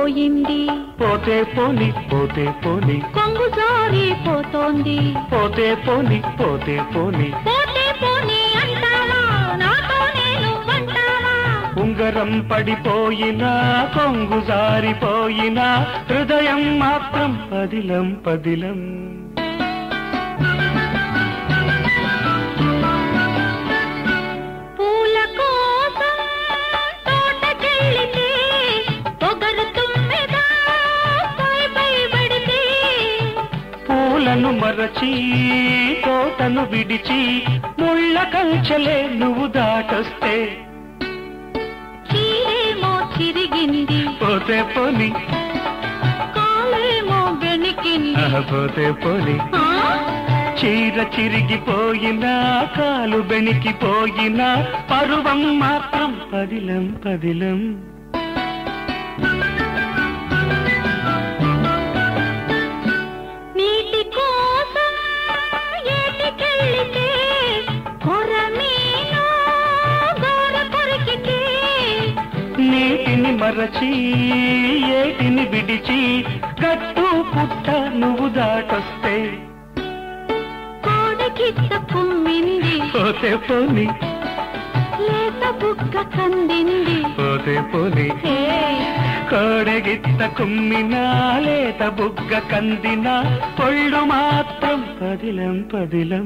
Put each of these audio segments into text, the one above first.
పడిపోయింది పోతే పోని పోతే పోని కొంగు జారిపోతోంది పోతే పోని పోతే పోని పోతే పోనీ అంటావా నాతో నేను అంటావా ఉంగరం పడిపోయినా కొంగు జారిపోయినా హృదయం మాత్రం పదిలం పదిలం పూల కోసం తోటకెళ్ళితే పొగరు తుమ్మెద పై పై పడితే పూలను మరచి తోటను విడిచి ముళ్ళ కంచెలే నువ్వు దాటొస్తే చీరేమో చిరిగింది పోతే పోని కాలేమో వెనికింది ఆహా, పోతే పోని ఆ? చీర చిరిగిపోయినా కాలు బెణికిపోయినా పరువం మాత్రం పదిలం పదిలం నీటి కోసం ఏటికెళ్ళితే కొరమీను గోర కొరికితే నీటిని మరచి ఏటిని విడిచి గట్టు పుట్ట నువ్వు దాటొస్తే కోడకిట్ట కుమ్మింది పోతే పోని లేత బుగ్గ కందింది పోతే పోని హే, కోడగిత్త కుమ్మినా లేత బుగ్గ కందిన పొళ్ళు మాత్రం పదిలం పదిలం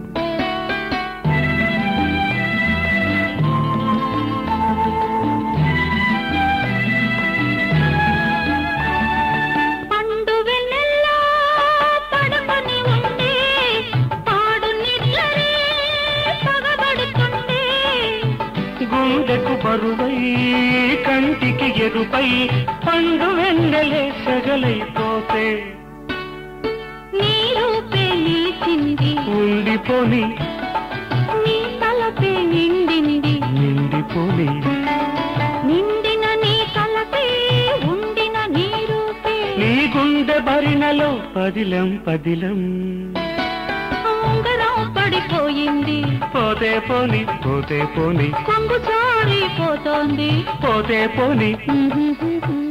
పండు వెన్నెల్లో పడుకొని ఉంటే పాడు నిద్రలే పగబడుతుండే గుండెకు బరువై కంటికి ఎరుపై పండు వెన్నెలే సగలైపోతే నీ రూపే నిలిచింది ఉండిపోని నీ తలపే నిండింది నిండిపోని నిండిన నీ తలపే ఉండిన నీ రూపే నీ గుండె భరిణలో పదిలం పదిలం ఉంగరం పడిపోయింది పోతే పోని పోతే పోని కొంగు జారిపోతోంది పోతే పోని మ్మ్.